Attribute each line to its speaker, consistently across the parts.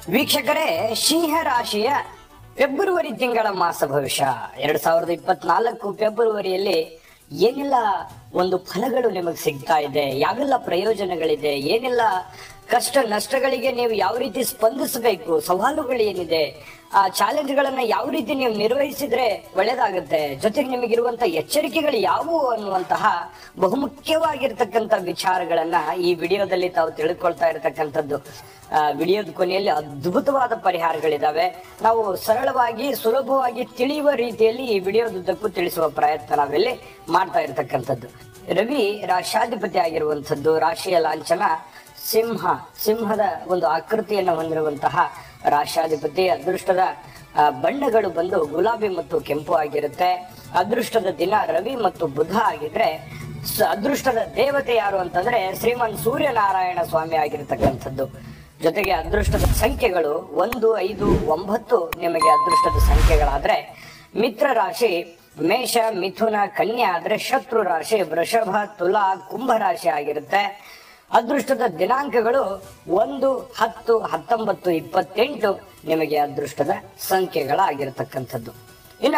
Speaker 1: ವೀಕ್ಷಕರೇ ಸಿಂಹ ರಾಶಿಯ ಫೆಬ್ರವರಿ ತಿಂಗಳ ಮಾಸ ಭವಿಷ್ಯ ಎರಡ್ ಸಾವಿರದ ಇಪ್ಪತ್ನಾಲ್ಕು ಫೆಬ್ರವರಿಯಲ್ಲಿ ಏನೆಲ್ಲ ಒಂದು ಫಲಗಳು ನಿಮಗೆ ಸಿಗ್ತಾ ಇದೆ ಯಾವೆಲ್ಲ ಪ್ರಯೋಜನಗಳಿದೆ ಏನೆಲ್ಲ ಕಷ್ಟ ನಷ್ಟಗಳಿಗೆ ನೀವು ಯಾವ ರೀತಿ ಸ್ಪಂದಿಸಬೇಕು ಸವಾಲುಗಳು ಏನಿದೆ ಆ ಚಾಲೆಂಜ್ಗಳನ್ನ ಯಾವ ರೀತಿ ನೀವು ನಿರ್ವಹಿಸಿದ್ರೆ ಒಳ್ಳೇದಾಗುತ್ತೆ ಜೊತೆಗೆ ನಿಮಗಿರುವಂತ ಎಚ್ಚರಿಕೆಗಳು ಯಾವುವು ಅನ್ನುವಂತಹ ಬಹುಮುಖ್ಯವಾಗಿರ್ತಕ್ಕಂಥ ವಿಚಾರಗಳನ್ನ ಈ ವಿಡಿಯೋದಲ್ಲಿ ತಾವು ತಿಳ್ಕೊಳ್ತಾ ಇರತಕ್ಕಂಥದ್ದು ಆ, ವಿಡಿಯೋದ ಕೊನೆಯಲ್ಲಿ ಅದ್ಭುತವಾದ ಪರಿಹಾರಗಳಿದಾವೆ ನಾವು ಸರಳವಾಗಿ ಸುಲಭವಾಗಿ ತಿಳಿಯುವ ರೀತಿಯಲ್ಲಿ ಈ ವಿಡಿಯೋದುದ್ದಕ್ಕೂ ತಿಳಿಸುವ ಪ್ರಯತ್ನ ನಾವಿಲ್ಲಿ ಮಾಡ್ತಾ ಇರತಕ್ಕಂಥದ್ದು ರವಿ ರಾಶಾಧಿಪತಿ ಆಗಿರುವಂಥದ್ದು ರಾಶಿಯ ಲಾಂಛನ ಸಿಂಹ ಸಿಂಹದ ಒಂದು ಆಕೃತಿಯನ್ನು ಹೊಂದಿರುವಂತಹ ರಾಶಾಧಿಪತಿ ಅದೃಷ್ಟದ ಆ, ಬಣ್ಣಗಳು ಬಂದು ಗುಲಾಬಿ ಮತ್ತು ಕೆಂಪು ಆಗಿರುತ್ತೆ ಅದೃಷ್ಟದ ದಿನ ರವಿ ಮತ್ತು ಬುಧ ಆಗಿದ್ರೆ ಸ- ಅದೃಷ್ಟದ ದೇವತೆ ಯಾರು ಅಂತಂದ್ರೆ ಶ್ರೀಮನ್ ಸೂರ್ಯನಾರಾಯಣ ಸ್ವಾಮಿ ಆಗಿರ್ತಕ್ಕಂಥದ್ದು ಜೊತೆಗೆ ಅದೃಷ್ಟದ ಸಂಖ್ಯೆಗಳು ಒಂದು ಐದು ಒಂಬತ್ತು ನಿಮಗೆ ಅದೃಷ್ಟದ ಸಂಖ್ಯೆಗಳಾದ್ರೆ ಮಿತ್ರ ರಾಶಿ ಮೇಷ ಮಿಥುನ ಕನ್ಯಾ ಆದ್ರೆ ಶತ್ರು ರಾಶಿ ವೃಷಭ ತುಲಾ ಕುಂಭ ರಾಶಿ ಆಗಿರುತ್ತೆ ಅದೃಷ್ಟದ ದಿನಾಂಕಗಳು ಒಂದು ಹತ್ತು ಹತ್ತೊಂಬತ್ತು ಇಪ್ಪತ್ತೆಂಟು ನಿಮಗೆ ಅದೃಷ್ಟದ ಸಂಖ್ಯೆಗಳಾಗಿರ್ತಕ್ಕಂಥದ್ದು ಇನ್ನ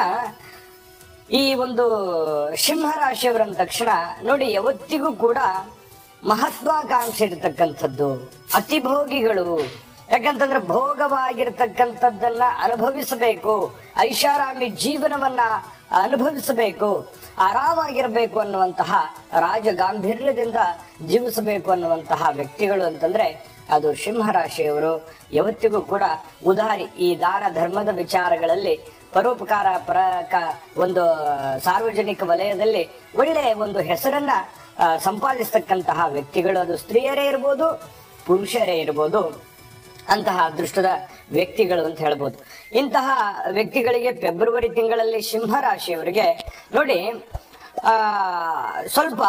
Speaker 1: ಈ ಒಂದು ಸಿಂಹ ರಾಶಿಯವರ ಅಂದ ತಕ್ಷಣ ನೋಡಿ ಯಾವತ್ತಿಗೂ ಕೂಡ ಮಹತ್ವಾಕಾಂಕ್ಷೆ ಇರತಕ್ಕಂಥದ್ದು ಅತಿಭೋಗಿಗಳು ಯಾಕಂತಂದ್ರೆ ಭೋಗವಾಗಿರ್ತಕ್ಕಂಥದ್ದನ್ನ ಅನುಭವಿಸಬೇಕು ಐಷಾರಾಮಿ ಜೀವನವನ್ನ ಅನುಭವಿಸಬೇಕು ಆರಾಮಾಗಿರ್ಬೇಕು ಅನ್ನುವಂತಹ ರಾಜ ಗಾಂಭೀರ್ಯದಿಂದ ಜೀವಿಸಬೇಕು ಅನ್ನುವಂತಹ ವ್ಯಕ್ತಿಗಳು ಅಂತಂದ್ರೆ ಅದು ಸಿಂಹ ರಾಶಿಯವರು ಯಾವತ್ತಿಗೂ ಕೂಡ ಉದಾರಿ ಈ ದಾನ ಧರ್ಮದ ವಿಚಾರಗಳಲ್ಲಿ ಪರೋಪಕಾರ ಪರ ಕ- ಒಂದು ಸಾರ್ವಜನಿಕ ವಲಯದಲ್ಲಿ ಒಳ್ಳೆಯ ಒಂದು ಹೆಸರನ್ನ ಆ, ಸಂಪಾದಿಸ್ತಕ್ಕಂತಹ ವ್ಯಕ್ತಿಗಳು ಅದು ಸ್ತ್ರೀಯರೇ ಇರ್ಬೋದು ಪುರುಷರೇ ಇರ್ಬೋದು ಅಂತಹ ಅದೃಷ್ಟದ ವ್ಯಕ್ತಿಗಳು ಅಂತ ಹೇಳ್ಬೋದು ಇಂತಹ ವ್ಯಕ್ತಿಗಳಿಗೆ ಫೆಬ್ರವರಿ ತಿಂಗಳಲ್ಲಿ ಸಿಂಹ ರಾಶಿಯವರಿಗೆ ನೋಡಿ ಆ ಸ್ವಲ್ಪ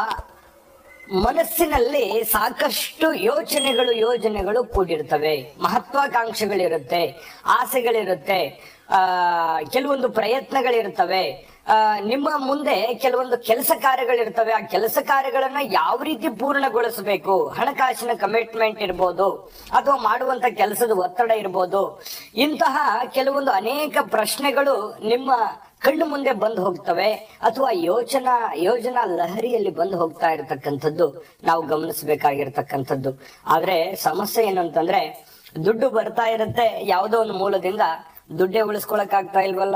Speaker 1: ಮನಸ್ಸಿನಲ್ಲಿ ಸಾಕಷ್ಟು ಯೋಚನೆಗಳು ಯೋಜನೆಗಳು ಕೂಡಿರ್ತವೆ ಮಹತ್ವಾಕಾಂಕ್ಷೆಗಳಿರುತ್ತೆ ಆಸೆಗಳಿರುತ್ತೆ ಆ ಕೆಲವೊಂದು ಪ್ರಯತ್ನಗಳಿರ್ತವೆ ಆ ನಿಮ್ಮ ಮುಂದೆ ಕೆಲವೊಂದು ಕೆಲಸ ಕಾರ್ಯಗಳಿರ್ತವೆ ಆ ಕೆಲಸ ಕಾರ್ಯಗಳನ್ನ ಯಾವ ರೀತಿ ಪೂರ್ಣಗೊಳಿಸಬೇಕು ಹಣಕಾಸಿನ ಕಮಿಟ್ಮೆಂಟ್ ಇರ್ಬೋದು ಅಥವಾ ಮಾಡುವಂತ ಕೆಲಸದ ಒತ್ತಡ ಇರ್ಬೋದು ಇಂತಹ ಕೆಲವೊಂದು ಅನೇಕ ಪ್ರಶ್ನೆಗಳು ನಿಮ್ಮ ಕಣ್ಣು ಮುಂದೆ ಬಂದು ಹೋಗ್ತವೆ ಅಥವಾ ಯೋಚನಾ ಯೋಜನಾ ಲಹರಿಯಲ್ಲಿ ಬಂದು ಹೋಗ್ತಾ ಇರತಕ್ಕಂಥದ್ದು ನಾವು ಗಮನಿಸಬೇಕಾಗಿರ್ತಕ್ಕಂಥದ್ದು ಆದ್ರೆ ಸಮಸ್ಯೆ ಏನು ಅಂತಂದ್ರೆ ದುಡ್ಡು ಬರ್ತಾ ಇರುತ್ತೆ ಯಾವುದೋ ಒಂದು ಮೂಲದಿಂದ ದುಡ್ಡೇ ಉಳಿಸ್ಕೊಳಕ್ ಆಗ್ತಾ ಇಲ್ವಲ್ಲ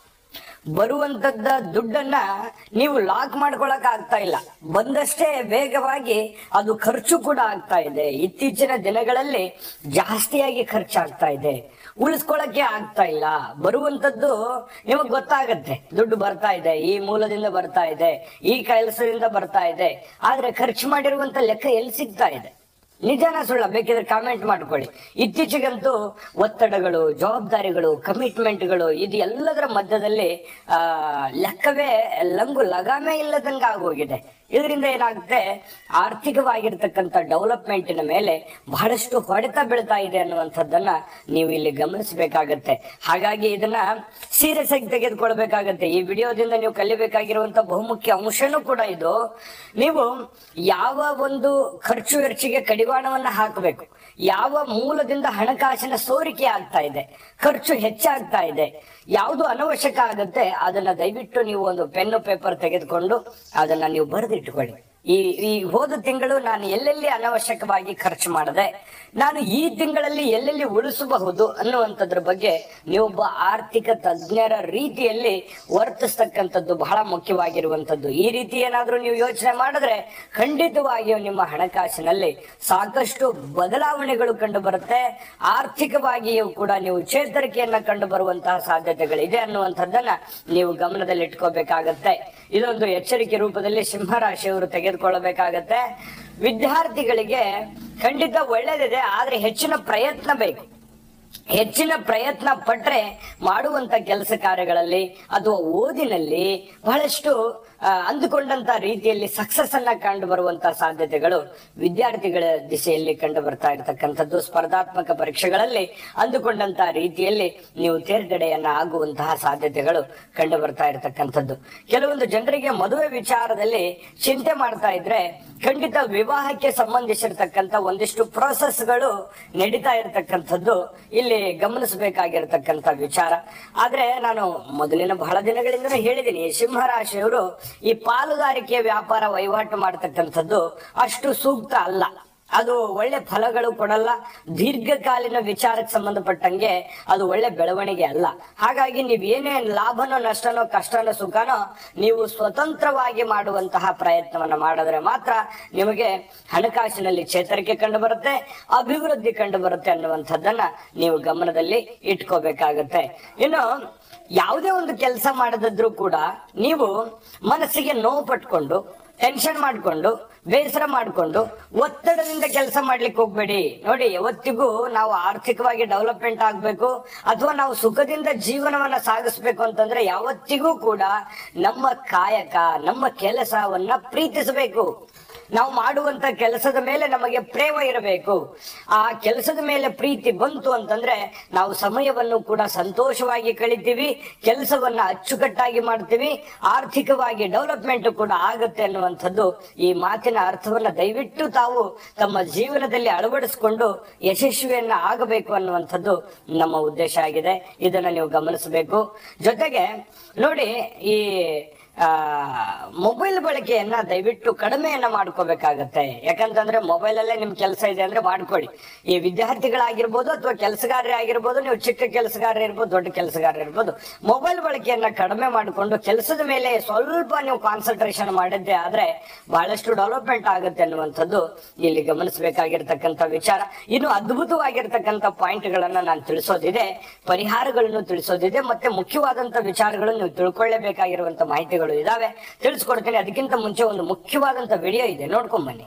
Speaker 1: ಬರುವಂತದ್ದ ದುಡ್ಡನ್ನ ನೀವು ಲಾಕ್ ಮಾಡ್ಕೊಳಕ್ ಆಗ್ತಾ ಇಲ್ಲ ಬಂದಷ್ಟೇ ವೇಗವಾಗಿ ಅದು ಖರ್ಚು ಕೂಡ ಆಗ್ತಾ ಇದೆ ಇತ್ತೀಚಿನ ದಿನಗಳಲ್ಲಿ ಜಾಸ್ತಿಯಾಗಿ ಖರ್ಚಾಗ್ತಾ ಇದೆ ಉಳಿಸ್ಕೊಳಕ್ಕೆ ಆಗ್ತಾ ಇಲ್ಲ ಬರುವಂತದ್ದು ನಿಮಗ್ ಗೊತ್ತಾಗತ್ತೆ ದುಡ್ಡು ಬರ್ತಾ ಇದೆ ಈ ಮೂಲದಿಂದ ಬರ್ತಾ ಇದೆ ಈ ಕೆಲಸದಿಂದ ಬರ್ತಾ ಇದೆ ಆದ್ರೆ ಖರ್ಚು ಮಾಡಿರುವಂತ ಲೆಕ್ಕ ಎಲ್ಲಿ ಸಿಗ್ತಾ ಇದೆ ನಿಜಾನ ಸುಳ್ಳ ಬೇಕಿದ್ರೆ ಕಾಮೆಂಟ್ ಮಾಡ್ಕೊಳ್ಳಿ ಇತ್ತೀಚೆಗಂತೂ ಒತ್ತಡಗಳು ಜವಾಬ್ದಾರಿಗಳು ಕಮಿಟ್ಮೆಂಟ್ಗಳು ಇದು ಎಲ್ಲದರ ಮಧ್ಯದಲ್ಲಿ ಆ ಲೆಕ್ಕವೇ ಲಂಗು ಲಗಾಮೇ ಇಲ್ಲದಂಗ ಆಗೋಗಿದೆ ಇದರಿಂದ ಏನಾಗುತ್ತೆ ಆರ್ಥಿಕವಾಗಿರ್ತಕ್ಕಂಥ ಡೆವಲಪ್ಮೆಂಟಿನ ಮೇಲೆ ಬಹಳಷ್ಟು ಹೊಡೆತ ಬೀಳ್ತಾ ಇದೆ ಅನ್ನುವಂಥದ್ದನ್ನ ನೀವು ಇಲ್ಲಿ ಗಮನಿಸಬೇಕಾಗತ್ತೆ ಹಾಗಾಗಿ ಇದನ್ನ ಸೀರಿಯಸ್ ಆಗಿ ತೆಗೆದುಕೊಳ್ಬೇಕಾಗತ್ತೆ ಈ ವಿಡಿಯೋದಿಂದ ನೀವು ಕಲಿಬೇಕಾಗಿರುವಂತ ಬಹುಮುಖ್ಯ ಅಂಶನೂ ಕೂಡ ಇದು ನೀವು ಯಾವ ಒಂದು ಖರ್ಚು ವೆಚ್ಚಿಗೆ ಕಡಿವಾಣವನ್ನ ಹಾಕಬೇಕು ಯಾವ ಮೂಲದಿಂದ ಹಣಕಾಸಿನ ಸೋರಿಕೆ ಆಗ್ತಾ ಇದೆ ಖರ್ಚು ಹೆಚ್ಚಾಗ್ತಾ ಇದೆ ಯಾವುದು ಅನವಶ್ಯಕ ಆಗುತ್ತೆ ಅದನ್ನ ದಯವಿಟ್ಟು ನೀವು ಒಂದು ಪೆನ್ನು ಪೇಪರ್ ತೆಗೆದುಕೊಂಡು ಅದನ್ನ ನೀವು ಬರೆದಿಟ್ಟುಕೊಳ್ಳಿ ಈ ಈ ಹೋದ ತಿಂಗಳು ನಾನು ಎಲ್ಲೆಲ್ಲಿ ಅನವಶ್ಯಕವಾಗಿ ಖರ್ಚು ಮಾಡದೆ ನಾನು ಈ ತಿಂಗಳಲ್ಲಿ ಎಲ್ಲೆಲ್ಲಿ ಉಳಿಸಬಹುದು ಅನ್ನುವಂಥದ್ರ ಬಗ್ಗೆ ನೀವೊಬ್ಬ ಆರ್ಥಿಕ ತಜ್ಞರ ರೀತಿಯಲ್ಲಿ ವರ್ತಿಸ್ತಕ್ಕಂಥದ್ದು ಬಹಳ ಮುಖ್ಯವಾಗಿರುವಂಥದ್ದು ಈ ರೀತಿ ಏನಾದ್ರೂ ನೀವು ಯೋಚನೆ ಮಾಡಿದ್ರೆ ಖಂಡಿತವಾಗಿಯೂ ನಿಮ್ಮ ಹಣಕಾಸಿನಲ್ಲಿ ಸಾಕಷ್ಟು ಬದಲಾವಣೆಗಳು ಕಂಡು ಬರುತ್ತೆ ಆರ್ಥಿಕವಾಗಿಯೂ ಕೂಡ ನೀವು ಚೇತರಿಕೆಯನ್ನ ಕಂಡು ಬರುವಂತಹ ಸಾಧ್ಯತೆಗಳಿದೆ ಅನ್ನುವಂಥದ್ದನ್ನ ನೀವು ಗಮನದಲ್ಲಿ ಇಟ್ಕೋಬೇಕಾಗತ್ತೆ ಇದೊಂದು ಎಚ್ಚರಿಕೆ ರೂಪದಲ್ಲಿ ಸಿಂಹರಾಶಿಯವರು ತೆಗೆದುಕೊಳ್ಳಬೇಕಾಗತ್ತೆ ವಿದ್ಯಾರ್ಥಿಗಳಿಗೆ ಖಂಡಿತ ಒಳ್ಳೇದಿದೆ ಆದ್ರೆ ಹೆಚ್ಚಿನ ಪ್ರಯತ್ನ ಬೇಕು ಹೆಚ್ಚಿನ ಪ್ರಯತ್ನ ಪಟ್ರೆ ಮಾಡುವಂತ ಕೆಲಸ ಕಾರ್ಯಗಳಲ್ಲಿ ಅಥವಾ ಓದಿನಲ್ಲಿ ಬಹಳಷ್ಟು ಆ, ಅಂದುಕೊಂಡಂತ ರೀತಿಯಲ್ಲಿ ಸಕ್ಸಸ್ ಅನ್ನ ಕಂಡು ಬರುವಂತಹ ಸಾಧ್ಯತೆಗಳು ವಿದ್ಯಾರ್ಥಿಗಳ ದಿಶೆಯಲ್ಲಿ ಕಂಡು ಬರ್ತಾ ಇರತಕ್ಕಂಥದ್ದು ಸ್ಪರ್ಧಾತ್ಮಕ ಪರೀಕ್ಷೆಗಳಲ್ಲಿ ಅಂದುಕೊಂಡಂತ ರೀತಿಯಲ್ಲಿ ನೀವು ತೇರ್ಗಡೆಯನ್ನ ಆಗುವಂತಹ ಸಾಧ್ಯತೆಗಳು ಕಂಡು ಬರ್ತಾ ಇರತಕ್ಕಂಥದ್ದು ಕೆಲವೊಂದು ಜನರಿಗೆ ಮದುವೆ ವಿಚಾರದಲ್ಲಿ ಚಿಂತೆ ಮಾಡ್ತಾ ಇದ್ರೆ ಖಂಡಿತ ವಿವಾಹಕ್ಕೆ ಸಂಬಂಧಿಸಿರ್ತಕ್ಕಂಥ ಒಂದಿಷ್ಟು ಗಳು ನಡೀತಾ ಇರತಕ್ಕಂಥದ್ದು ಇಲ್ಲಿ ಗಮನಿಸಬೇಕಾಗಿರ್ತಕ್ಕಂಥ ವಿಚಾರ ಆದ್ರೆ ನಾನು ಮೊದಲಿನ ಬಹಳ ದಿನಗಳಿಂದ ಹೇಳಿದ್ದೀನಿ ಸಿಂಹರಾಶಿಯವರು ಈ ಪಾಲುದಾರಿಕೆ ವ್ಯಾಪಾರ ವಹಿವಾಟು ಮಾಡತಕ್ಕಂಥದ್ದು ಅಷ್ಟು ಸೂಕ್ತ ಅಲ್ಲ ಅದು ಒಳ್ಳೆ ಫಲಗಳು ಕೊಡಲ್ಲ ದೀರ್ಘಕಾಲೀನ ವಿಚಾರಕ್ಕೆ ಸಂಬಂಧಪಟ್ಟಂಗೆ ಅದು ಒಳ್ಳೆ ಬೆಳವಣಿಗೆ ಅಲ್ಲ ಹಾಗಾಗಿ ನೀವ್ ಏನೇ ಲಾಭನೋ ನಷ್ಟನೋ ಕಷ್ಟನೋ ಸುಖನೋ ನೀವು ಸ್ವತಂತ್ರವಾಗಿ ಮಾಡುವಂತಹ ಪ್ರಯತ್ನವನ್ನ ಮಾಡಿದ್ರೆ ಮಾತ್ರ ನಿಮಗೆ ಹಣಕಾಸಿನಲ್ಲಿ ಚೇತರಿಕೆ ಕಂಡು ಬರುತ್ತೆ ಅಭಿವೃದ್ಧಿ ಕಂಡು ಬರುತ್ತೆ ಅನ್ನುವಂಥದ್ದನ್ನ ನೀವು ಗಮನದಲ್ಲಿ ಇಟ್ಕೋಬೇಕಾಗತ್ತೆ ಇನ್ನು ಯಾವುದೇ ಒಂದು ಕೆಲಸ ಮಾಡದಿದ್ರು ಕೂಡ ನೀವು ಮನಸ್ಸಿಗೆ ನೋವು ಪಟ್ಕೊಂಡು ಟೆನ್ಷನ್ ಮಾಡ್ಕೊಂಡು ಬೇಸರ ಮಾಡ್ಕೊಂಡು ಒತ್ತಡದಿಂದ ಕೆಲಸ ಮಾಡ್ಲಿಕ್ಕೆ ಹೋಗ್ಬೇಡಿ ನೋಡಿ ಯಾವತ್ತಿಗೂ ನಾವು ಆರ್ಥಿಕವಾಗಿ ಡೆವಲಪ್ಮೆಂಟ್ ಆಗ್ಬೇಕು ಅಥವಾ ನಾವು ಸುಖದಿಂದ ಜೀವನವನ್ನ ಸಾಗಿಸ್ಬೇಕು ಅಂತಂದ್ರೆ ಯಾವತ್ತಿಗೂ ಕೂಡ ನಮ್ಮ ಕಾಯಕ ನಮ್ಮ ಕೆಲಸವನ್ನ ಪ್ರೀತಿಸಬೇಕು ನಾವು ಮಾಡುವಂತ ಕೆಲಸದ ಮೇಲೆ ನಮಗೆ ಪ್ರೇಮ ಇರಬೇಕು ಆ ಕೆಲಸದ ಮೇಲೆ ಪ್ರೀತಿ ಬಂತು ಅಂತಂದ್ರೆ ನಾವು ಸಮಯವನ್ನು ಕೂಡ ಸಂತೋಷವಾಗಿ ಕಳಿತೀವಿ ಕೆಲಸವನ್ನ ಅಚ್ಚುಕಟ್ಟಾಗಿ ಮಾಡ್ತೀವಿ ಆರ್ಥಿಕವಾಗಿ ಡೆವಲಪ್ಮೆಂಟ್ ಕೂಡ ಆಗುತ್ತೆ ಅನ್ನುವಂಥದ್ದು ಈ ಮಾತಿನ ಅರ್ಥವನ್ನ ದಯವಿಟ್ಟು ತಾವು ತಮ್ಮ ಜೀವನದಲ್ಲಿ ಅಳವಡಿಸಿಕೊಂಡು ಯಶಸ್ವಿಯನ್ನ ಆಗಬೇಕು ಅನ್ನುವಂಥದ್ದು ನಮ್ಮ ಉದ್ದೇಶ ಆಗಿದೆ ಇದನ್ನ ನೀವು ಗಮನಿಸಬೇಕು ಜೊತೆಗೆ ನೋಡಿ ಈ ಆ ಮೊಬೈಲ್ ಬಳಕೆಯನ್ನ ದಯವಿಟ್ಟು ಕಡಿಮೆಯನ್ನ ಮಾಡ್ಕೋಬೇಕಾಗತ್ತೆ ಯಾಕಂತಂದ್ರೆ ಮೊಬೈಲ್ ಅಲ್ಲೇ ನಿಮ್ ಕೆಲಸ ಇದೆ ಅಂದ್ರೆ ಮಾಡ್ಕೊಳ್ಳಿ ಈ ವಿದ್ಯಾರ್ಥಿಗಳಾಗಿರ್ಬೋದು ಅಥವಾ ಕೆಲಸಗಾರರೇ ಆಗಿರ್ಬೋದು ನೀವು ಚಿಕ್ಕ ಕೆಲಸಗಾರ ಇರ್ಬೋದು ದೊಡ್ಡ ಕೆಲಸಗಾರ ಇರ್ಬೋದು ಮೊಬೈಲ್ ಬಳಕೆಯನ್ನ ಕಡಿಮೆ ಮಾಡಿಕೊಂಡು ಕೆಲಸದ ಮೇಲೆ ಸ್ವಲ್ಪ ನೀವು ಕಾನ್ಸಂಟ್ರೇಷನ್ ಮಾಡಿದ್ದೆ ಆದ್ರೆ ಬಹಳಷ್ಟು ಡೆವಲಪ್ಮೆಂಟ್ ಆಗುತ್ತೆ ಅನ್ನುವಂಥದ್ದು ಇಲ್ಲಿ ಗಮನಿಸಬೇಕಾಗಿರ್ತಕ್ಕಂಥ ವಿಚಾರ ಇನ್ನು ಅದ್ಭುತವಾಗಿರ್ತಕ್ಕಂಥ ಪಾಯಿಂಟ್ ಗಳನ್ನ ನಾನು ತಿಳಿಸೋದಿದೆ ಪರಿಹಾರಗಳನ್ನು ತಿಳಿಸೋದಿದೆ ಮತ್ತೆ ಮುಖ್ಯವಾದಂತ ವಿಚಾರಗಳು ನೀವು ತಿಳ್ಕೊಳ್ಳೇಬೇಕಾಗಿರುವಂತ ಮಾಹಿತಿಗಳು ಇದಾವೆ ತಿಳಿಸ್ಕೊಡ್ತೀನಿ ಅದಕ್ಕಿಂತ ಮುಂಚೆ ಒಂದು ಮುಖ್ಯವಾದಂತ ವಿಡಿಯೋ ಇದೆ ನೋಡ್ಕೊಂಡ್ ಬನ್ನಿ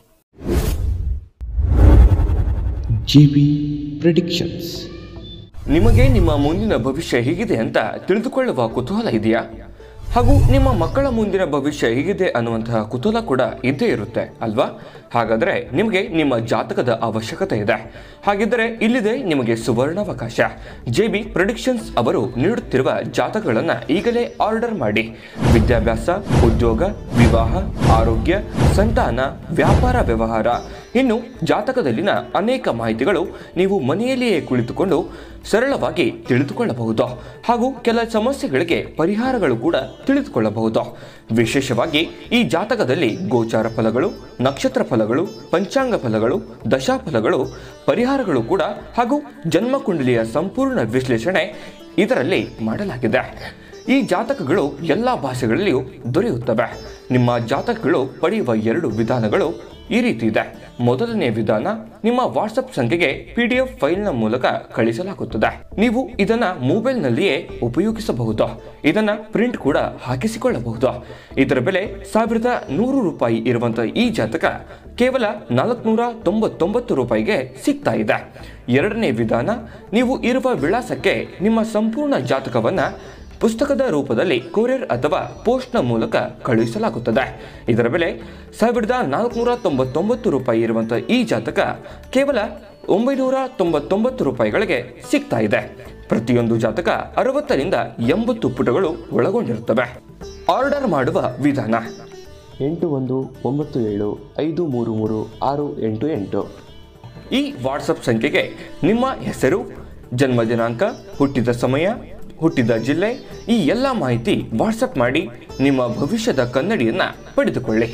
Speaker 2: ಜಿ ಪ್ರಿಡಿಕ್ಷನ್ಸ್
Speaker 3: ನಿಮಗೆ ನಿಮ್ಮ ಮುಂದಿನ ಭವಿಷ್ಯ ಹೇಗಿದೆ ಅಂತ ತಿಳಿದುಕೊಳ್ಳುವ ಕುತೂಹಲ ಇದೆಯಾ ಹಾಗೂ ನಿಮ್ಮ ಮಕ್ಕಳ ಮುಂದಿನ ಭವಿಷ್ಯ ಹೇಗಿದೆ ಅನ್ನುವಂತಹ ಕುತೂಹಲ ಕೂಡ ಇದ್ದೇ ಇರುತ್ತೆ ಅಲ್ವಾ ಹಾಗಾದರೆ ನಿಮಗೆ ನಿಮ್ಮ ಜಾತಕದ ಅವಶ್ಯಕತೆ ಇದೆ ಹಾಗಿದ್ದರೆ ಇಲ್ಲಿದೆ ನಿಮಗೆ ಸುವರ್ಣಾವಕಾಶ ಜೆ ಬಿ ಪ್ರೊಡಿಕ್ಷನ್ಸ್ ಅವರು ನೀಡುತ್ತಿರುವ ಜಾತಕಗಳನ್ನು ಈಗಲೇ ಆರ್ಡರ್ ಮಾಡಿ ವಿದ್ಯಾಭ್ಯಾಸ ಉದ್ಯೋಗ ವಿವಾಹ ಆರೋಗ್ಯ ಸಂತಾನ ವ್ಯಾಪಾರ ವ್ಯವಹಾರ ಇನ್ನು ಜಾತಕದಲ್ಲಿನ ಅನೇಕ ಮಾಹಿತಿಗಳು ನೀವು ಮನೆಯಲ್ಲಿಯೇ ಕುಳಿತುಕೊಂಡು ಸರಳವಾಗಿ ತಿಳಿದುಕೊಳ್ಳಬಹುದು ಹಾಗೂ ಕೆಲ ಸಮಸ್ಯೆಗಳಿಗೆ ಪರಿಹಾರಗಳು ಕೂಡ ತಿಳಿದುಕೊಳ್ಳಬಹುದು ವಿಶೇಷವಾಗಿ ಈ ಜಾತಕದಲ್ಲಿ ಗೋಚಾರ ಫಲಗಳು ನಕ್ಷತ್ರ ಫಲಗಳು ಪಂಚಾಂಗ ಫಲಗಳು ದಶಾಫಲಗಳು ಪರಿಹಾರಗಳು ಕೂಡ ಹಾಗೂ ಜನ್ಮಕುಂಡಲಿಯ ಸಂಪೂರ್ಣ ವಿಶ್ಲೇಷಣೆ ಇದರಲ್ಲಿ ಮಾಡಲಾಗಿದೆ ಈ ಜಾತಕಗಳು ಎಲ್ಲ ಭಾಷೆಗಳಲ್ಲಿಯೂ ದೊರೆಯುತ್ತವೆ ನಿಮ್ಮ ಜಾತಕಗಳು ಪಡೆಯುವ ಎರಡು ವಿಧಾನಗಳು ಈ ರೀತಿ ಇದೆ ಮೊದಲನೇ ವಿಧಾನ ನಿಮ್ಮ ವಾಟ್ಸಪ್ ಸಂಖ್ಯೆಗೆ ಪಿ ಡಿ ಎಫ್ ಫೈಲ್ನ ಮೂಲಕ ಕಳಿಸಲಾಗುತ್ತದೆ ನೀವು ಇದನ್ನ ಮೊಬೈಲ್ನಲ್ಲಿಯೇ ಉಪಯೋಗಿಸಬಹುದು ಇದನ್ನ ಪ್ರಿಂಟ್ ಕೂಡ ಹಾಕಿಸಿಕೊಳ್ಳಬಹುದು ಇದರ ಬೆಲೆ ಸಾವಿರದ ನೂರು ರೂಪಾಯಿ ಇರುವಂತಹ ಈ ಜಾತಕ ಕೇವಲ ನಾಲ್ಕುನೂರ ತೊಂಬತ್ತೊಂಬತ್ತು ರೂಪಾಯಿಗೆ ಸಿಗ್ತಾ ಇದೆ ಎರಡನೇ ವಿಧಾನ ನೀವು ಇರುವ ವಿಳಾಸಕ್ಕೆ ನಿಮ್ಮ ಸಂಪೂರ್ಣ ಜಾತಕವನ್ನ ಪುಸ್ತಕದ ರೂಪದಲ್ಲಿ ಕೊರಿಯರ್ ಅಥವಾ ಪೋಸ್ಟ್ನ ಮೂಲಕ ಕಳುಹಿಸಲಾಗುತ್ತದೆ ಇದರ ಬೆಲೆ ಸಾವಿರದ ನಾಲ್ಕುನೂರ ತೊಂಬತ್ತೊಂಬತ್ತು ರೂಪಾಯಿ ಇರುವಂತಹ ಈ ಜಾತಕ ಕೇವಲ ಒಂಬೈನೂರ ತೊಂಬತ್ತೊಂಬತ್ತು ರೂಪಾಯಿಗಳಿಗೆ ಸಿಗ್ತಾ ಇದೆ ಪ್ರತಿಯೊಂದು ಜಾತಕ ಅರವತ್ತರಿಂದ ಎಂಬತ್ತು ಪುಟಗಳು ಒಳಗೊಂಡಿರುತ್ತವೆ ಆರ್ಡರ್ ಮಾಡುವ ವಿಧಾನ
Speaker 2: ಎಂಟು ಒಂದು ಒಂಬತ್ತು ಏಳು ಐದು ಮೂರು ಮೂರು ಆರು ಎಂಟು ಎಂಟು
Speaker 3: ಈ ವಾಟ್ಸಪ್ ಸಂಖ್ಯೆಗೆ ನಿಮ್ಮ ಹೆಸರು ಜನ್ಮ ದಿನಾಂಕ ಹುಟ್ಟಿದ ಸಮಯ ಹುಟ್ಟಿದ ಜಿಲ್ಲೆ ಈ ಎಲ್ಲ ಮಾಹಿತಿ ವಾಟ್ಸಪ್ ಮಾಡಿ ನಿಮ್ಮ ಭವಿಷ್ಯದ ಕನ್ನಡಿಯನ್ನ ಪಡೆದುಕೊಳ್ಳಿ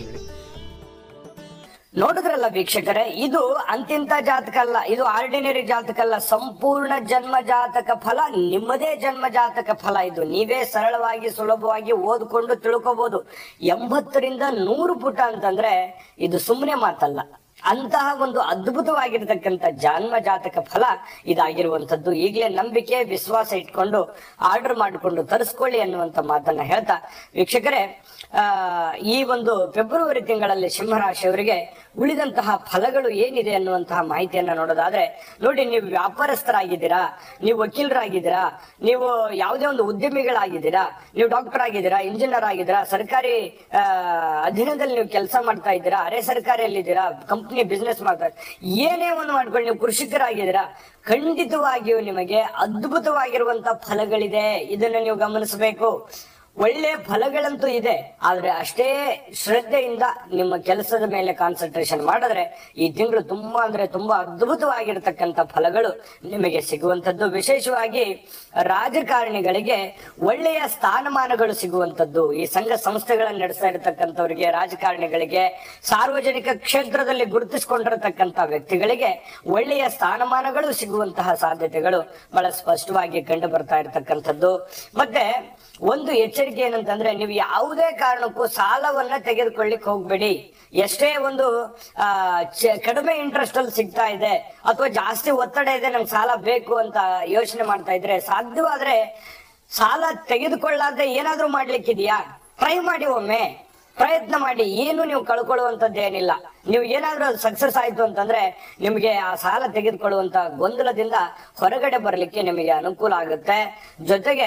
Speaker 1: ನೋಡಿದ್ರಲ್ಲ ವೀಕ್ಷಕರೇ ಇದು ಅಂತಿಂತ ಜಾತಕ ಅಲ್ಲ ಇದು ಆರ್ಡಿನರಿ ಜಾತಕ ಅಲ್ಲ ಸಂಪೂರ್ಣ ಜನ್ಮ ಜಾತಕ ಫಲ ನಿಮ್ಮದೇ ಜನ್ಮ ಜಾತಕ ಫಲ ಇದು ನೀವೇ ಸರಳವಾಗಿ ಸುಲಭವಾಗಿ ಓದ್ಕೊಂಡು ತಿಳ್ಕೊಬಹುದು ಎಂಬತ್ತರಿಂದ ನೂರು ಪುಟ ಅಂತಂದ್ರೆ ಇದು ಸುಮ್ಮನೆ ಮಾತಲ್ಲ ಅಂತಹ ಒಂದು ಅದ್ಭುತವಾಗಿರ್ತಕ್ಕಂಥ ಜನ್ಮ ಜಾತಕ ಫಲ ಇದಾಗಿರುವಂತದ್ದು ಈಗಲೇ ನಂಬಿಕೆ ವಿಶ್ವಾಸ ಇಟ್ಕೊಂಡು ಆರ್ಡರ್ ಮಾಡಿಕೊಂಡು ತರಿಸ್ಕೊಳ್ಳಿ ಅನ್ನುವಂತ ಮಾತನ್ನ ಹೇಳ್ತಾ ವೀಕ್ಷಕರೇ ಆ ಈ ಒಂದು ಫೆಬ್ರವರಿ ತಿಂಗಳಲ್ಲಿ ಸಿಂಹರಾಶಿಯವರಿಗೆ ಉಳಿದಂತಹ ಫಲಗಳು ಏನಿದೆ ಅನ್ನುವಂತಹ ಮಾಹಿತಿಯನ್ನ ನೋಡೋದಾದ್ರೆ ನೋಡಿ ನೀವು ವ್ಯಾಪಾರಸ್ಥರಾಗಿದ್ದೀರಾ ನೀವು ವಕೀಲರಾಗಿದ್ದೀರಾ ನೀವು ಯಾವುದೇ ಒಂದು ಉದ್ಯಮಿಗಳಾಗಿದ್ದೀರಾ ನೀವು ಡಾಕ್ಟರ್ ಆಗಿದ್ದೀರಾ ಇಂಜಿನಿಯರ್ ಆಗಿದ್ದೀರಾ ಸರ್ಕಾರಿ ಆ, ಅಧೀನದಲ್ಲಿ ನೀವು ಕೆಲಸ ಮಾಡ್ತಾ ಇದ್ದೀರಾ ಅರೆ ಸರ್ಕಾರಿಯಲ್ಲಿದ್ದೀರಾ ಕಂಪ್ನಿ ಬಿಸ್ನೆಸ್ ಮಾಡ್ತಾ ಏನೇ ಒಂದು ಮಾಡ್ಕೊಂಡು ನೀವು ಕೃಷಿಕರಾಗಿದ್ದೀರಾ ಖಂಡಿತವಾಗಿಯೂ ನಿಮಗೆ ಅದ್ಭುತವಾಗಿರುವಂತ ಫಲಗಳಿದೆ ಇದನ್ನ ನೀವು ಗಮನಿಸಬೇಕು ಒಳ್ಳೆ ಫಲಗಳಂತೂ ಇದೆ ಆದ್ರೆ ಅಷ್ಟೇ ಶ್ರದ್ಧೆಯಿಂದ ನಿಮ್ಮ ಕೆಲಸದ ಮೇಲೆ ಕಾನ್ಸಂಟ್ರೇಷನ್ ಮಾಡಿದ್ರೆ ಈ ತಿಂಗಳು ತುಂಬಾ ಅಂದ್ರೆ ತುಂಬಾ ಅದ್ಭುತವಾಗಿರ್ತಕ್ಕಂಥ ಫಲಗಳು ನಿಮಗೆ ಸಿಗುವಂತದ್ದು ವಿಶೇಷವಾಗಿ ರಾಜಕಾರಣಿಗಳಿಗೆ ಒಳ್ಳೆಯ ಸ್ಥಾನಮಾನಗಳು ಸಿಗುವಂತದ್ದು ಈ ಸಂಘ ಸಂಸ್ಥೆಗಳನ್ನು ನಡೆಸ್ತಾ ಇರತಕ್ಕಂಥವರಿಗೆ ರಾಜಕಾರಣಿಗಳಿಗೆ ಸಾರ್ವಜನಿಕ ಕ್ಷೇತ್ರದಲ್ಲಿ ಗುರುತಿಸಿಕೊಂಡಿರತಕ್ಕಂಥ ವ್ಯಕ್ತಿಗಳಿಗೆ ಒಳ್ಳೆಯ ಸ್ಥಾನಮಾನಗಳು ಸಿಗುವಂತಹ ಸಾಧ್ಯತೆಗಳು ಬಹಳ ಸ್ಪಷ್ಟವಾಗಿ ಕಂಡು ಬರ್ತಾ ಇರತಕ್ಕಂಥದ್ದು ಮತ್ತೆ ಒಂದು ಎಚ್ಚರಿಕೆ ಏನಂತಂದ್ರೆ ನೀವು ಯಾವುದೇ ಕಾರಣಕ್ಕೂ ಸಾಲವನ್ನ ತೆಗೆದುಕೊಳ್ಳಿಕ್ ಹೋಗ್ಬೇಡಿ ಎಷ್ಟೇ ಒಂದು ಆ ಚ- ಕಡಿಮೆ ಇಂಟ್ರೆಸ್ಟ್ ಅಲ್ಲಿ ಸಿಗ್ತಾ ಇದೆ ಅಥವಾ ಜಾಸ್ತಿ ಒತ್ತಡ ಇದೆ ನಮ್ಗೆ ಸಾಲ ಬೇಕು ಅಂತ ಯೋಚನೆ ಮಾಡ್ತಾ ಇದ್ರೆ ಸಾಧ್ಯವಾದ್ರೆ ಸಾಲ ತೆಗೆದುಕೊಳ್ಳಾರ್ದೆ ಏನಾದ್ರೂ ಮಾಡ್ಲಿಕ್ಕಿದ್ಯಾ ಟ್ರೈ ಮಾಡಿ ಒಮ್ಮೆ ಪ್ರಯತ್ನ ಮಾಡಿ ಏನು ನೀವು ಕಳ್ಕೊಳ್ಳುವಂತದ್ದು ಏನಿಲ್ಲ ನೀವು ಏನಾದ್ರೂ ಸಕ್ಸಸ್ ಆಯ್ತು ಅಂತಂದ್ರೆ ನಿಮಗೆ ಆ ಸಾಲ ತೆಗೆದುಕೊಳ್ಳುವಂತ ಗೊಂದಲದಿಂದ ಹೊರಗಡೆ ಬರ್ಲಿಕ್ಕೆ ನಿಮಗೆ ಅನುಕೂಲ ಆಗುತ್ತೆ ಜೊತೆಗೆ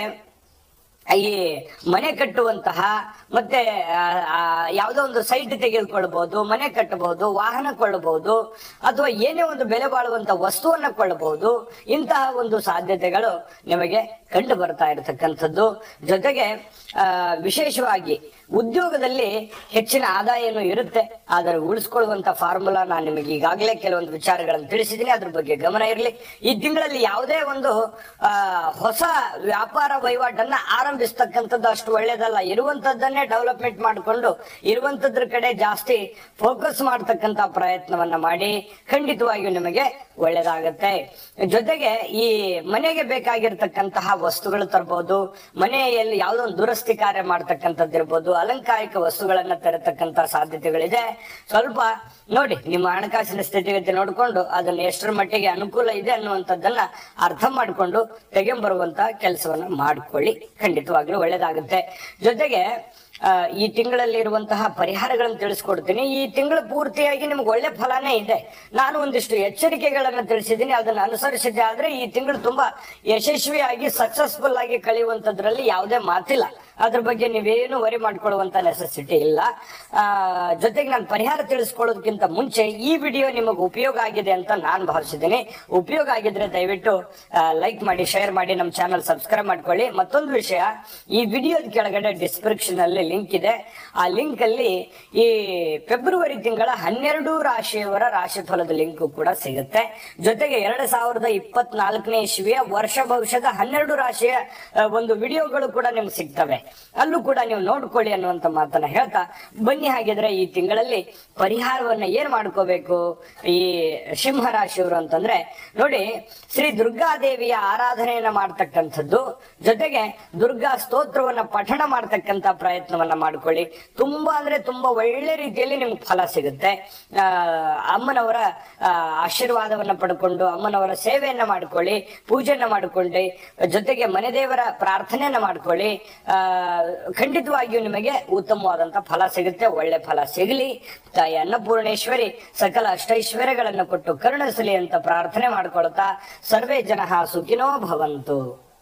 Speaker 1: ಈ ಮನೆ ಕಟ್ಟುವಂತಹ ಮತ್ತೆ ಆ, ಆ, ಯಾವುದೋ ಒಂದು ಸೈಟ್ ತೆಗೆದುಕೊಳ್ಬಹುದು ಮನೆ ಕಟ್ಟಬಹುದು ವಾಹನ ಕೊಳ್ಳಬಹುದು ಅಥವಾ ಏನೇ ಒಂದು ಬೆಲೆ ಬಾಳುವಂತ ವಸ್ತುವನ್ನ ಕೊಳ್ಳಬಹುದು ಇಂತಹ ಒಂದು ಸಾಧ್ಯತೆಗಳು ನಿಮಗೆ ಕಂಡು ಬರ್ತಾ ಇರತಕ್ಕಂಥದ್ದು ಜೊತೆಗೆ ಆ, ವಿಶೇಷವಾಗಿ ಉದ್ಯೋಗದಲ್ಲಿ ಹೆಚ್ಚಿನ ಆದಾಯನೂ ಇರುತ್ತೆ ಆದರೆ ಉಳಿಸ್ಕೊಳ್ಳುವಂತ ಫಾರ್ಮುಲಾ ನಾನು ನಿಮಗೆ ಈಗಾಗಲೇ ಕೆಲವೊಂದು ವಿಚಾರಗಳನ್ನು ತಿಳಿಸಿದ್ದೀನಿ ಅದ್ರ ಬಗ್ಗೆ ಗಮನ ಇರಲಿ ಈ ತಿಂಗಳಲ್ಲಿ ಯಾವುದೇ ಒಂದು ಆ, ಹೊಸ ವ್ಯಾಪಾರ ವಹಿವಾಟನ್ನ ಆರಂಭಿಸ್ತಕ್ಕಂಥದ್ದು ಅಷ್ಟು ಒಳ್ಳೇದಲ್ಲ ಇರುವಂತದ್ದನ್ನೇ ಡೆವಲಪ್ಮೆಂಟ್ ಮಾಡಿಕೊಂಡು ಇರುವಂತದ್ರ ಕಡೆ ಜಾಸ್ತಿ ಫೋಕಸ್ ಮಾಡ್ತಕ್ಕಂತ ಪ್ರಯತ್ನವನ್ನ ಮಾಡಿ ಖಂಡಿತವಾಗಿಯೂ ನಿಮಗೆ ಒಳ್ಳೇದಾಗತ್ತೆ ಜೊತೆಗೆ ಈ ಮನೆಗೆ ಬೇಕಾಗಿರ್ತಕ್ಕಂತಹ ವಸ್ತುಗಳು ತರಬಹುದು ಮನೆಯಲ್ಲಿ ಯಾವುದೋ ಒಂದು ದುರಸ್ತಿ ಕಾರ್ಯ ಮಾಡ್ತಕ್ಕಂಥದ್ದು ಇರ್ಬೋದು ಅಲಂಕಾರಿಕ ವಸ್ತುಗಳನ್ನ ತರತಕ್ಕಂತ ಸಾಧ್ಯತೆಗಳಿದೆ ಸ್ವಲ್ಪ ನೋಡಿ ನಿಮ್ಮ ಹಣಕಾಸಿನ ಸ್ಥಿತಿಗತಿ ನೋಡಿಕೊಂಡು ಅದನ್ನ ಎಷ್ಟರ ಮಟ್ಟಿಗೆ ಅನುಕೂಲ ಇದೆ ಅನ್ನುವಂಥದ್ದನ್ನ ಅರ್ಥ ಮಾಡಿಕೊಂಡು ತೆಗೆಂಬರುವಂತ ಕೆಲಸವನ್ನ ಮಾಡ್ಕೊಳ್ಳಿ ಖಂಡಿತವಾಗ್ಲೂ ಒಳ್ಳೇದಾಗುತ್ತೆ ಜೊತೆಗೆ ಆ, ಈ ತಿಂಗಳಲ್ಲಿ ಇರುವಂತಹ ಪರಿಹಾರಗಳನ್ನು ತಿಳಿಸ್ಕೊಡ್ತೀನಿ ಈ ತಿಂಗಳು ಪೂರ್ತಿಯಾಗಿ ನಿಮ್ಗೆ ಒಳ್ಳೆ ಫಲನೇ ಇದೆ ನಾನು ಒಂದಿಷ್ಟು ಎಚ್ಚರಿಕೆಗಳನ್ನ ತಿಳಿಸಿದ್ದೀನಿ ಅದನ್ನ ಅನುಸರಿಸಿದ್ದೆ ಆದ್ರೆ ಈ ತಿಂಗಳು ತುಂಬಾ ಯಶಸ್ವಿಯಾಗಿ ಸಕ್ಸಸ್ಫುಲ್ ಆಗಿ ಕಳೆಯುವಂತದ್ರಲ್ಲಿ ಯಾವುದೇ ಮಾತಿಲ್ಲ ಅದ್ರ ಬಗ್ಗೆ ನೀವೇನು ವರಿ ಮಾಡ್ಕೊಳ್ಳುವಂತ ನೆಸೆಸಿಟಿ ಇಲ್ಲ ಆ ಜೊತೆಗೆ ನಾನು ಪರಿಹಾರ ತಿಳಿಸ್ಕೊಳ್ಳೋದಕ್ಕಿಂತ ಮುಂಚೆ ಈ ವಿಡಿಯೋ ನಿಮಗೆ ಉಪಯೋಗ ಆಗಿದೆ ಅಂತ ನಾನು ಭಾವಿಸಿದ್ದೀನಿ ಉಪಯೋಗ ಆಗಿದ್ರೆ ದಯವಿಟ್ಟು ಲೈಕ್ ಮಾಡಿ ಶೇರ್ ಮಾಡಿ ನಮ್ಮ ಚಾನಲ್ ಸಬ್ಸ್ಕ್ರೈಬ್ ಮಾಡ್ಕೊಳ್ಳಿ ಮತ್ತೊಂದು ವಿಷಯ ಈ ವಿಡಿಯೋದ ಕೆಳಗಡೆ ಡಿಸ್ಕ್ರಿಪ್ಷನ್ ಅಲ್ಲಿ ಲಿಂಕ್ ಇದೆ ಆ ಲಿಂಕ್ ಅಲ್ಲಿ ಈ ಫೆಬ್ರವರಿ ತಿಂಗಳ ಹನ್ನೆರಡು ರಾಶಿಯವರ ರಾಶಿ ಫಲದ ಲಿಂಕ್ ಕೂಡ ಸಿಗುತ್ತೆ ಜೊತೆಗೆ ಎರಡ್ ಸಾವಿರದ ಇಪ್ಪತ್ನಾಲ್ಕನೇ ಇಸ್ವಿಯ ವರ್ಷ ಭವಿಷ್ಯದ ಹನ್ನೆರಡು ರಾಶಿಯ ಆ, ಒಂದು ವಿಡಿಯೋಗಳು ಕೂಡ ನಿಮ್ಗೆ ಸಿಗ್ತವೆ ಅಲ್ಲೂ ಕೂಡ ನೀವು ನೋಡ್ಕೊಳ್ಳಿ ಅನ್ನುವಂತ ಮಾತನ್ನ ಹೇಳ್ತಾ ಬನ್ನಿ ಹಾಗಿದ್ರೆ ಈ ತಿಂಗಳಲ್ಲಿ ಪರಿಹಾರವನ್ನ ಏನ್ ಮಾಡ್ಕೋಬೇಕು ಈ ಸಿಂಹ ರಾಶಿಯವರು ಅಂತಂದ್ರೆ ನೋಡಿ ಶ್ರೀ ದುರ್ಗಾದೇವಿಯ ಆರಾಧನೆಯನ್ನ ಮಾಡ್ತಕ್ಕಂಥದ್ದು ಜೊತೆಗೆ ದುರ್ಗಾ ಸ್ತೋತ್ರವನ್ನ ಪಠಣ ಮಾಡ್ತಕ್ಕಂಥ ಪ್ರಯತ್ನವನ್ನ ಮಾಡ್ಕೊಳ್ಳಿ ತುಂಬಾ ಅಂದ್ರೆ ತುಂಬಾ ಒಳ್ಳೆ ರೀತಿಯಲ್ಲಿ ನಿಮ್ಗೆ ಫಲ ಸಿಗುತ್ತೆ ಆ, ಅಮ್ಮನವರ ಆ, ಆಶೀರ್ವಾದವನ್ನ ಪಡ್ಕೊಂಡು ಅಮ್ಮನವರ ಸೇವೆಯನ್ನ ಮಾಡ್ಕೊಳ್ಳಿ ಪೂಜೆಯನ್ನ ಮಾಡ್ಕೊಳ್ಳಿ ಜೊತೆಗೆ ಮನೆ ದೇವರ ಪ್ರಾರ್ಥನೆಯನ್ನ ಮಾಡ್ಕೊಳ್ಳಿ ಆ ಖಂಡಿತವಾಗಿಯೂ ನಿಮಗೆ ಉತ್ತಮವಾದಂತ ಫಲ ಸಿಗುತ್ತೆ ಒಳ್ಳೆ ಫಲ ಸಿಗಲಿ ತಾಯಿ ಅನ್ನಪೂರ್ಣೇಶ್ವರಿ ಸಕಲ ಅಷ್ಟೈಶ್ವರ್ಯಗಳನ್ನು ಕೊಟ್ಟು ಕರುಣಿಸಲಿ ಅಂತ ಪ್ರಾರ್ಥನೆ ಮಾಡ್ಕೊಳ್ತಾ ಸರ್ವೇ ಜನ ಸುಖಿನೋ ಭವಂತು